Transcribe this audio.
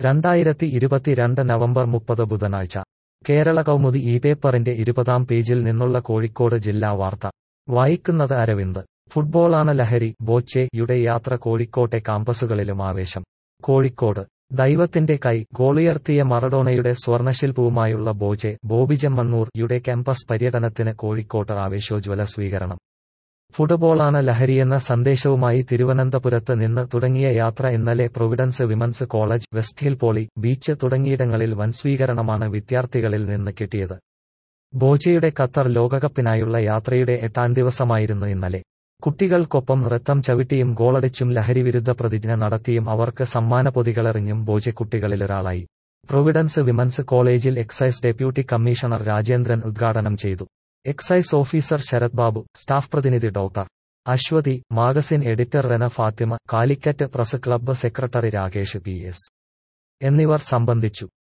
രണ്ടായിരത്തി ഇരുപത്തിരണ്ട് നവംബർ മുപ്പത് ബുധനാഴ്ച കേരള കൗമുദി ഈ പേപ്പറിന്റെ ഇരുപതാം പേജിൽ നിന്നുള്ള കോഴിക്കോട് ജില്ലാ വാർത്ത വായിക്കുന്നത് അരവിന്ദ് ഫുട്ബോളാണ് ലഹരി ബോച്ചെ യുടെ യാത്ര കോഴിക്കോട്ടെ കാമ്പസുകളിലും ആവേശം കോഴിക്കോട് ദൈവത്തിന്റെ കൈ ഗോളുയർത്തിയ മറഡോണയുടെ സ്വർണശില്പവുമായുള്ള ബോജെ ബോബിജമ്മണ്ണൂർ യുടെ ക്യാമ്പസ് പര്യടനത്തിന് കോഴിക്കോട്ട് ആവേശോജ്വല സ്വീകരണം ഫുട്ബോളാണ് ലഹരിയെന്ന സന്ദേശവുമായി തിരുവനന്തപുരത്ത് നിന്ന് തുടങ്ങിയ യാത്ര ഇന്നലെ Providence women's college West Hill poly beach തുടങ്ങിയിടങ്ങളിൽ വൻ സ്വീകരണമാണ് വിദ്യാർത്ഥികളിൽ നിന്ന് കിട്ടിയത് ബോജയുടെ ഖത്തർ ലോകകപ്പിനായുള്ള യാത്രയുടെ എട്ടാം ദിവസമായിരുന്നു ഇന്നലെ കുട്ടികൾക്കൊപ്പം നൃത്തം ചവിട്ടിയും ഗോളടിച്ചും ലഹരിവിരുദ്ധ പ്രതിജ്ഞ നടത്തിയും അവർക്ക് സമ്മാനപ്പൊതികളെറിഞ്ഞും ബോജെ കുട്ടികളിലൊരാളായി പ്രൊവിഡൻസ് വിമൻസ് കോളേജിൽ എക്സൈസ് ഡെപ്യൂട്ടി കമ്മീഷണർ രാജേന്ദ്രൻ ഉദ്ഘാടനം ചെയ്തു excise officer Sarath Babu staff പ്രതിനിധി doctor Aswathy magazine editor Rena Fathima Calicut press club secretary Rakesh P S എന്നിവർ സംബന്ധിച്ചു